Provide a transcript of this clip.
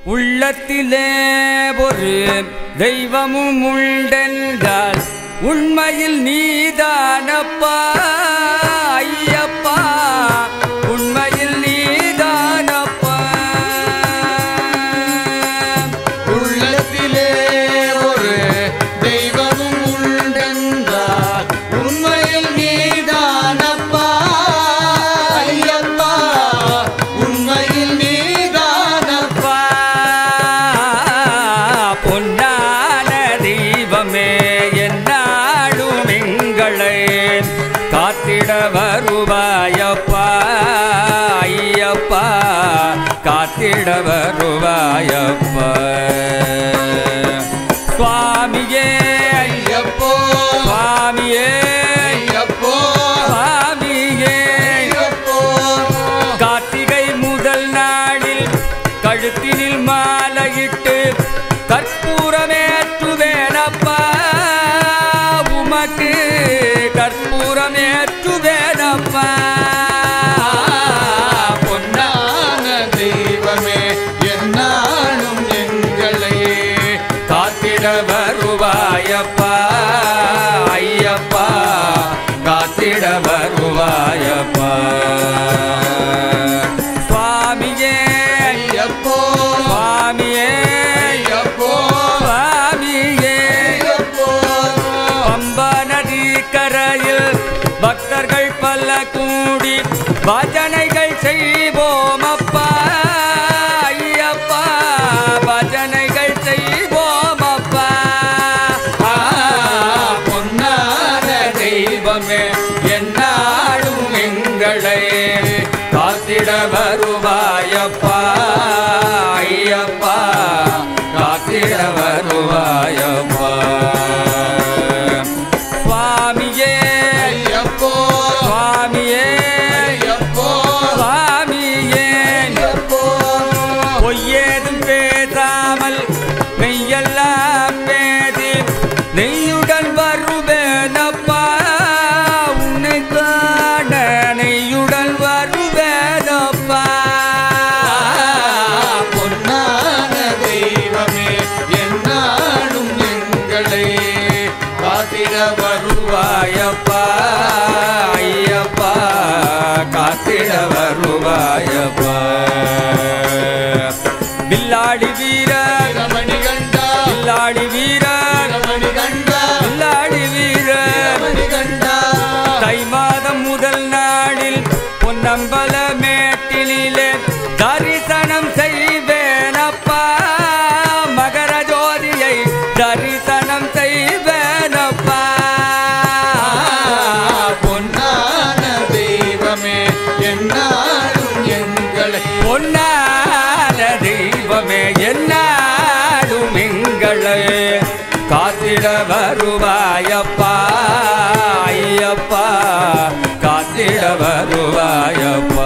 உள்ளத்திலே ஒரு தெய்வமும் உண்டென்றால் உண்மையில் நீதானப்பா ஐயப்பா உண்மையில் நீதானப்பா உள்ளத்திலே ஒரு தெய்வமும் உண்டென்றால் உண்மையில் நீதானப்பா ஐயப்பா உண்மையில் நீதானப்பா அப்பா பொன்னான தெய்வமே என்னாலும் எங்களை காத்திட வருவாயப்பா ஐயப்பா காத்திட வருவாயப்பா சுவாமியே ஐயப்போ சுவாமியே ஐயப்போ சுவாமியே ஐயப்போ கார்த்திகை முதல் நாளில் கழுத்தினில் மாலையிட்டு கற்பூரமேற்றுவேனப்பா உமக்கு கற்பூரமேற்றுவேனப்பா பொன்னான தெய்வமே என்னாலும் எங்களை காத்திட வருவாயப்பா ஐயப்பா காத்திட வருவாயப்பா சுவாமியே ஐயப்போ சுவாமியே ஐயப்போ சுவாமியே ஐயப்போ பம்பா நதி கரையில் பக்தர்கள் பல கூடி பஜனைகள் செய்வோம் அப்பா ஐயப்பா பஜனைகள் செய்வோம் அப்பா ஆ, பொன்னான தெய்வமே என்னாலும் எங்களை காத்திட வருவாயப்பா ஐயப்பா காத்திட வருவாயப்பா சுவாமியே ஐயப்போ சுவாமியே ஐயப்போ சுவாமியே ஐயப்போ பொய்யேதும் பேசாமல் மெய்யெல்லாம் பேசி நெய்யுடன் வருவேனப்பா உன்னை காண நெய்யுடன் வருவேனப்பா பொன்னான தெய்வமே என்னாலும் எங்களை காத்திட வருவாயப்பா ஐயப்பா காத்திட வருவாயப்பா பில்லாடி வீரர் ரமணி கண்டா பில்லாடி வீரர் ரமணி கண்டா பில்லாடி வீரர் ரமணி கண்டா தை மாதம் முதல் நாளில் பொன்னம்பல மேட்டினிலே தரிசனம் செய்வேனப்பா மகர ஜோதியை தரிசனம் செய்வேனப்பா பொன்னான தெய்வமே என்னாலும் எங்களை பொன்னான தெய்வமே என்னாலும் எங்களை காத்திட வருவாயப்பா ஐயப்பா காத்திட வருவாயப்பா